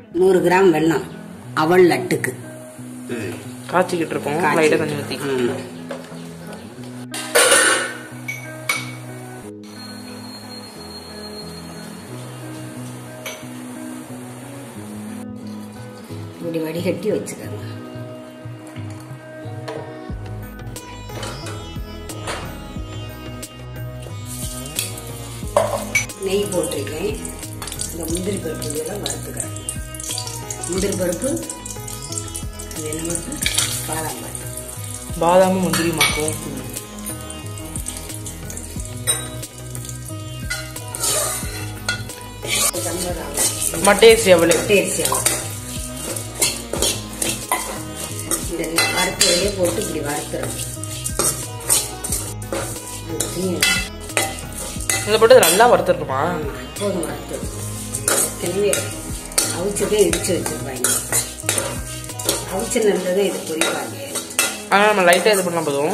நூறு கிராம் வெல்லம் அவல் லட்டுக்கு ம். காய்ச்சிக்கிட்டு இருக்கோம் காய்ச்சி. லைட்டாக தண்ணி ஊற்றி ஆமா. இப்படி வடிகட்டி வச்சுக்கோங்க நெய் போட்டிருக்கேன் இந்த முந்திரி பருப்பு இதெல்லாம் வறுத்துக்கிறேன் முந்திரி பருப்பு அது என்ன பருப்பு பாதாம் பருப்பு பாதாமும் முந்திரி மாக்கும் டம்ளர் ஆகும் மட்டேசி எவ்வளோ டேஸ்டி ஆகும் இந்த வறுத்ததையே போட்டு இப்படி வறுத்துறோம் இதை போட்டு இது நல்லா வறுத்துடணுமா போதும் வறுத்து எனவே அவிச்சதே இடிச்சு வச்சிருப்பாங்க அவிச்ச நல்லதே இது பொரிப்பாங்க ஆனால் நம்ம லைட்டாக இது பண்ணால் போதும்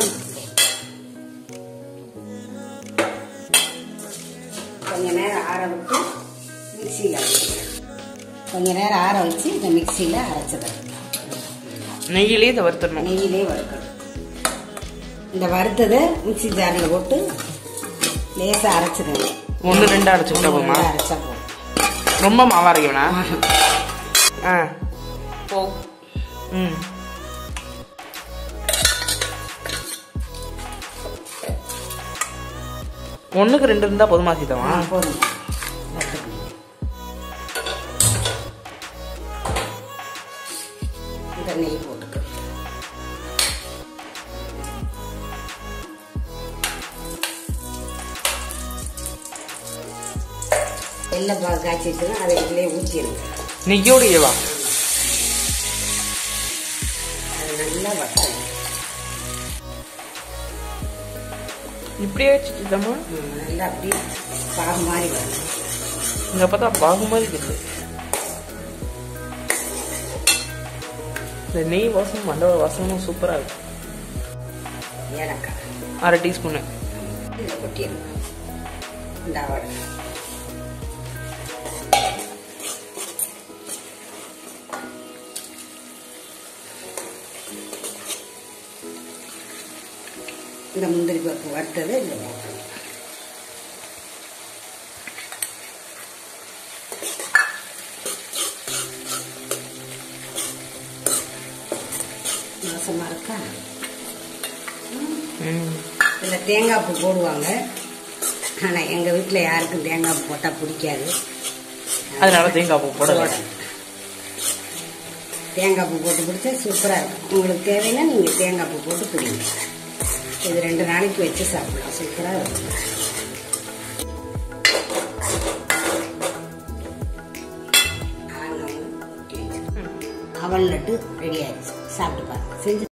கொஞ்ச நேரம் ஆற விட்டு மிக்சியில் அரைச்சிக்கிறேன் கொஞ்ச நேரம் ஆற வச்சு இந்த மிக்சியில் அரைச்சிக்கிறேன் நெய்யிலே இதை வறுத்துடணும் நெய்யிலே வறுக்கணும் இந்த வறுத்ததை மிக்சி ஜாரில் போட்டு லேசாக அரைச்சிக்கணும் ஒன்று ரெண்டு அரைச்சிக்கிட்டா போதுமா அரைச்சா போதும் ரொம்ப மாவா அரைக்கவேணா ஆ போ ம் ஒன்றுக்கு ரெண்டு இருந்தால் போதுமா சீதாவா ஆ போதும் வறுத்துக்கணும் இந்த நெய் போட்டுக்கணும் வெள்ளை பால் காய்ச்சி வச்சுன்னா அதை இதிலே ஊற்றிடுங்க நெய்யோடையவா அது நல்லா வட்டணும் இப்படியே வச்சுட்டுதாம்மா ம், நல்லா அப்படியே பாகு மாதிரி வரணும் இங்கே பார்த்தா பாகு மாதிரி இருக்குது இந்த நெய் வாசம் மண்டப வாசமும் சூப்பராக இருக்கு ஏலக்காய் அரை டீஸ்பூனு இதில் கொட்டிடுங்க இந்த அவடை இந்த முந்திரி பருப்பு வறுத்தது இதில் போட்டணும் மாசமா இருக்கா ம் இதில் தேங்காய் பூ போடுவாங்க ஆனால் எங்கள் வீட்டில் யாருக்கும் தேங்காய் பூ போட்டால் பிடிக்காது அதனால தேங்காய் பூ போடல போடல. தேங்காய் பூ போட்டு பிடிச்சா சூப்பராக இருக்கும் உங்களுக்கு தேவைன்னா நீங்கள் தேங்காய் பூ போட்டு பிடிங்க இது ரெண்டு நாளைக்கு வச்சு சாப்பிடலாம் சூப்பராக இருக்கும் அவல் லட்டு ரெடி ஆயிடுச்சு சாப்பிட்டு பாருங்க செஞ்சு